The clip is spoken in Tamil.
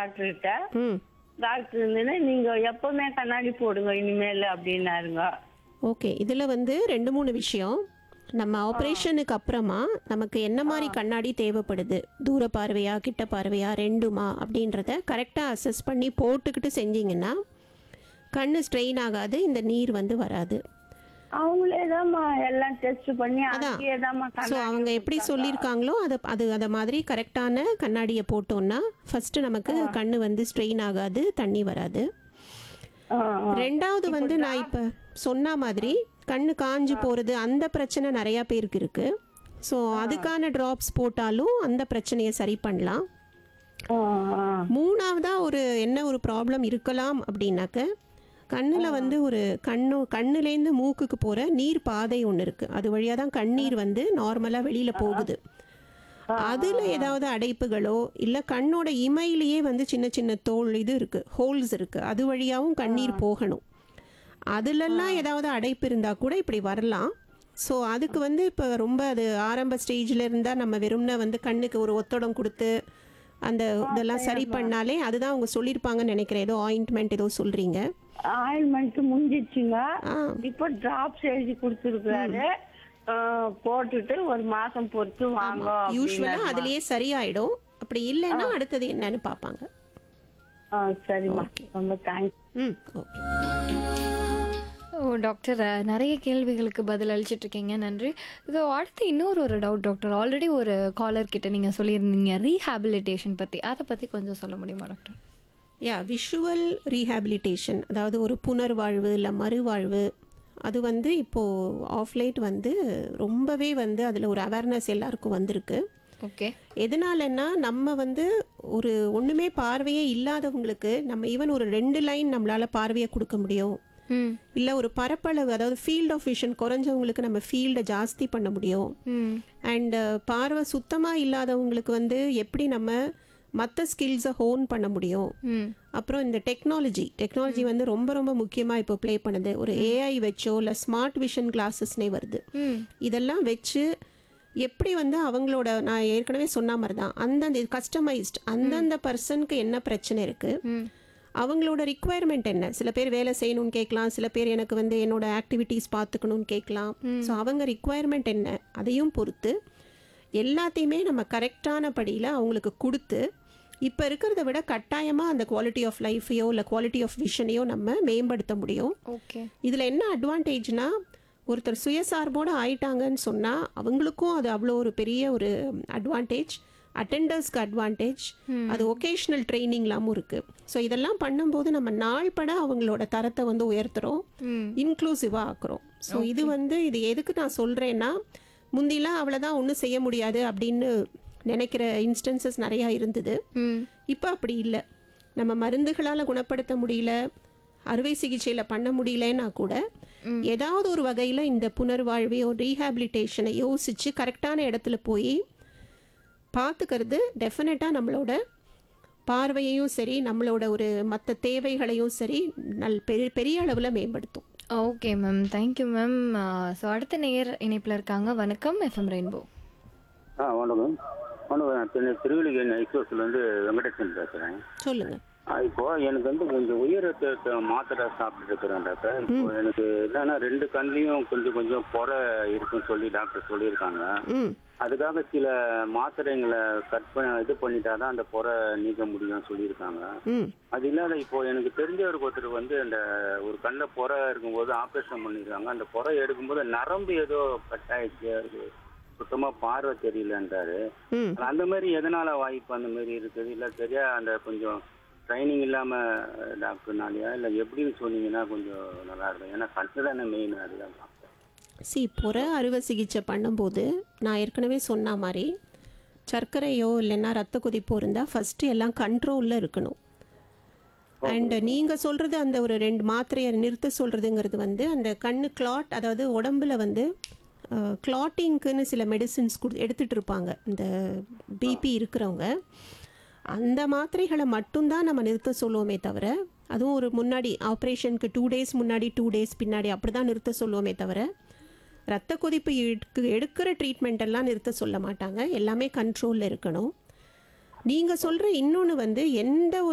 டாக்டர்கிட்ட ம் டாக்டர் இருந்தேன்னா நீங்க எப்பவுமே கண்ணாடி போடுங்க இனிமேல் அப்படின்னாருங்க ஓகே இதில் வந்து ரெண்டு மூணு விஷயம் நம்ம ஆப்ரேஷனுக்கு அப்புறமா நமக்கு என்ன மாதிரி கண்ணாடி தேவைப்படுது தூர பார்வையா கிட்ட பார்வையா ரெண்டுமா அப்படின்றத கரெக்டாக அசஸ் பண்ணி போட்டுக்கிட்டு செஞ்சீங்கன்னா கண்ணு ஸ்ட்ரெயின் ஆகாது இந்த நீர் வந்து வராது அவங்களே தான்மா எல்லாம் டெஸ்ட் பண்ணி அதான். அங்கேயே தான்மா ஸோ கண்ணாடி அவங்க எப்படி சொல்லியிருக்காங்களோ அது அது அதை மாதிரி கரெக்டான கண்ணாடியை போட்டோம்னா ஃபஸ்ட்டு நமக்கு கண்ணு வந்து ஸ்ட்ரெயின் ஆகாது தண்ணி வராது ஆ, ஆ. ரெண்டாவது வந்து நான் இப்போ சொன்ன மாதிரி கண்ணு காஞ்சு போகிறது அந்த பிரச்சனை நிறையா பேருக்கு இருக்கு ஸோ அதுக்கான ட்ராப்ஸ் போட்டாலும் அந்த பிரச்சனையை சரி பண்ணலாம் ஆ, ஆ. மூணாவதா ஒரு என்ன ஒரு ப்ராப்ளம் இருக்கலாம் அப்படின்னாக்க கண்ணில் வந்து ஒரு கண்ணு கண்ணுலேருந்து மூக்குக்கு போகிற நீர் பாதை ஒன்று இருக்குது அது வழியாக தான் கண்ணீர் வந்து நார்மலாக வெளியில் போகுது அதில் ஏதாவது அடைப்புகளோ இல்லை கண்ணோட இமையிலேயே வந்து சின்ன சின்ன தோல் இது இருக்குது ஹோல்ஸ் இருக்குது அது வழியாகவும் கண்ணீர் போகணும் அதுலெல்லாம் ஏதாவது அடைப்பு இருந்தால் கூட இப்படி வரலாம் ஸோ அதுக்கு வந்து இப்போ ரொம்ப அது ஆரம்ப ஸ்டேஜில் இருந்தால் நம்ம வெறும்னா வந்து கண்ணுக்கு ஒரு ஒத்தடம் கொடுத்து அந்த இதெல்லாம் சரி பண்ணாலே அதுதான் அவங்க சொல்லியிருப்பாங்கன்னு நினைக்கிறேன் ஏதோ ஆயின்ட்மெண்ட் ஏதோ சொல்கிறீங்க ஆயில்மெண்ட் முடிஞ்சிச்சுங்க ஆ இப்போ டிராப்ஸ் எழுதி கொடுத்துருக்காரு போட்டுட்டு ஒரு மாசம் பொறுத்து வாங்க யூஸ்வலாக அதுலேயே சரியாயிடும் அப்படி இல்லைன்னா அடுத்தது என்னன்னு பார்ப்பாங்க ஆ, சரிம்மா ரொம்ப தேங்க்ஸ் ம் ஓகே ஓ டாக்டர் அஹ், நிறைய கேள்விகளுக்கு பதில் அளிச்சிட்டு இருக்கீங்க நன்றி இது அடுத்து இன்னொரு ஒரு டவுட் டாக்டர் ஆல்ரெடி ஒரு காலர் கிட்ட நீங்க சொல்லியிருந்தீங்க ரீஹாபிலிட்டேஷன் பத்தி அதை பத்தி கொஞ்சம் சொல்ல முடியுமா டாக்டர் யா விஷுவல் ரீஹாபிலிட்டேஷன் அதாவது ஒரு புனர்வாழ்வு இல்லை மறுவாழ்வு அது வந்து இப்போது ஆஃப்லைட் வந்து ரொம்பவே வந்து அதில் ஒரு அவேர்னஸ் எல்லாருக்கும் வந்திருக்கு ஓகே எதனாலன்னா நம்ம வந்து ஒரு ஒன்றுமே பார்வையே இல்லாதவங்களுக்கு நம்ம ஈவன் ஒரு ரெண்டு லைன் நம்மளால் பார்வையை கொடுக்க முடியும் ம் இல்லை ஒரு பரப்பளவு அதாவது ஃபீல்ட் ஆஃப் விஷன் குறைஞ்சவங்களுக்கு நம்ம ஃபீல்டை ஜாஸ்தி பண்ண முடியும் ம் அண்ட் பார்வை சுத்தமாக இல்லாதவங்களுக்கு வந்து எப்படி நம்ம மற்ற ஸ்கில்ஸை ஹோன் பண்ண முடியும் ம் அப்புறம் இந்த டெக்னாலஜி டெக்னாலஜி வந்து ரொம்ப ரொம்ப முக்கியமாக இப்போ ப்ளே பண்ணுது ஒரு ஏஐ வச்சோ இல்லை ஸ்மார்ட் விஷன் கிளாஸஸ்னே வருது ம் இதெல்லாம் வச்சு எப்படி வந்து அவங்களோட நான் ஏற்கனவே சொன்ன மாதிரி தான் அந்தந்த கஸ்டமைஸ்ட் அந்தந்த பர்சனுக்கு என்ன பிரச்சனை இருக்குது ம் அவங்களோட ரிக்குவயர்மெண்ட் என்ன சில பேர் வேலை செய்யணும்னு கேட்கலாம் சில பேர் எனக்கு வந்து என்னோட ஆக்டிவிட்டீஸ் பார்த்துக்கணும்னு கேட்கலாம் ஸோ அவங்க ரிக்குவயர்மெண்ட் என்ன அதையும் பொறுத்து எல்லாத்தையுமே நம்ம கரெக்டான படியில் அவங்களுக்கு கொடுத்து இப்போ இருக்கிறத விட கட்டாயமாக அந்த குவாலிட்டி ஆஃப் லைஃபையோ இல்லை குவாலிட்டி ஆஃப் விஷனையோ நம்ம மேம்படுத்த முடியும் ஓகே இதில் என்ன அட்வான்டேஜ்னா ஒருத்தர் சுயசார்போடு ஆயிட்டாங்கன்னு சொன்னால் அவங்களுக்கும் அது அவ்வளோ ஒரு பெரிய ஒரு அட்வான்டேஜ் அட்டெண்டர்ஸ்க்கு அட்வான்டேஜ் அது ஒகேஷ்னல் ட்ரைனிங்லாமும் இருக்குது ஸோ இதெல்லாம் பண்ணும்போது நம்ம நாள்பட அவங்களோட தரத்தை வந்து உயர்த்துறோம் ம் இன்க்ளூசிவாக ஆக்குறோம் ஸோ இது வந்து இது எதுக்கு நான் சொல்கிறேன்னா முந்திலாம் அவ்வளோதான் ஒன்றும் செய்ய முடியாது அப்படின்னு நினைக்கிற இன்ஸ்டன்சஸ் நிறையா இருந்தது ம் இப்போ அப்படி இல்லை நம்ம மருந்துகளால் குணப்படுத்த முடியல அறுவை சிகிச்சையில் பண்ண முடியலன்னா கூட ஏதாவது ஒரு வகையில் இந்த புனர்வாழ்வையோ ரீஹாபிலிட்டேஷனை யோசித்து கரெக்டான இடத்துல போய் பார்த்துக்கிறது டெஃபினட்டாக நம்மளோட பார்வையையும் சரி நம்மளோட ஒரு மற்ற தேவைகளையும் சரி நல் பெரிய பெரிய அளவில் மேம்படுத்தும் okay ma'am thank you ma'am so அடுத்த நேயர் இணைப்பில் இருக்காங்க வணக்கம் எஃப்எம் ரெயின்போ ஆ வணக்கம் வணக்கம் நான் திரு திருவள்ளிக்கேணி ஐசோஸ்லேருந்து வெங்கடேசன் பேசுகிறேன் சொல்லுங்கள் இப்போ எனக்கு வந்து கொஞ்சம் உயர் ரத்த அழுத்த மாத்திரை சாப்பிட்டுட்டு இருக்கிறேன் டாக்டர் இப்போ எனக்கு என்னன்னா ரெண்டு கண்ணிலையும் கொஞ்சம் கொஞ்சம் புறை இருக்குன்னு சொல்லி டாக்டர் சொல்லியிருக்காங்க ம் அதுக்காக சில மாத்திரைங்களை கட் பண்ண இது பண்ணிட்டா தான் அந்த புறை நீக்க முடியும்னு சொல்லியிருக்காங்க ம் அது இல்லாத இப்போ எனக்கு தெரிஞ்சவருக்கு ஒருத்தர் வந்து அந்த ஒரு கண்ணில் புறை இருக்கும்போது ஆப்ரேஷன் பண்ணியிருக்காங்க அந்த புறை எடுக்கும்போது நரம்பு ஏதோ கட் ஆயிடுச்சு அது சுத்தமாக பார்வை தெரியலன்றாரு ம் ஆனா, அந்த மாதிரி எதனால வாய்ப்பு அந்த மாதிரி இருக்குது இல்லை சரியா அந்த கொஞ்சம் ட்ரைனிங் இல்லாம டாக்டர்னாலயா இல்லை எப்படின்னு சொன்னீங்கன்னா கொஞ்சம் நல்லா இருக்கும் ஏன்னா கண்ணு தானே மெயின் அதுதான் பார்ப்பேன் சி புற அறுவை சிகிச்சை பண்ணும்போது நான் ஏற்கனவே சொன்ன மாதிரி சர்க்கரையோ இல்லைன்னா ரத்த கொதிப்போ இருந்தால் ஃபஸ்ட்டு எல்லாம் கண்ட்ரோலில் இருக்கணும் அண்ட் நீங்கள் சொல்கிறது அந்த ஒரு ரெண்டு மாத்திரையை நிறுத்த சொல்கிறதுங்கிறது வந்து அந்த கண்ணு கிளாட் அதாவது உடம்புல வந்து கிளாட்டிங்க்குன்னு சில மெடிசின்ஸ் கொடு எடுத்துகிட்டு இருப்பாங்க இந்த பிபி இருக்கிறவங்க அந்த மாத்திரைகளை மட்டும்தான் நம்ம நிறுத்த சொல்லுவோமே தவிர அதுவும் ஒரு முன்னாடி ஆப்ரேஷனுக்கு டூ டேஸ் முன்னாடி டூ டேஸ் பின்னாடி அப்படி தான் நிறுத்த சொல்லுவோமே தவிர ரத்த கொதிப்பு எடுக்கு எடுக்கிற ட்ரீட்மெண்ட் எல்லாம் நிறுத்த சொல்ல மாட்டாங்க எல்லாமே கண்ட்ரோலில் இருக்கணும் நீங்கள் சொல்கிற இன்னொன்று வந்து எந்த ஒரு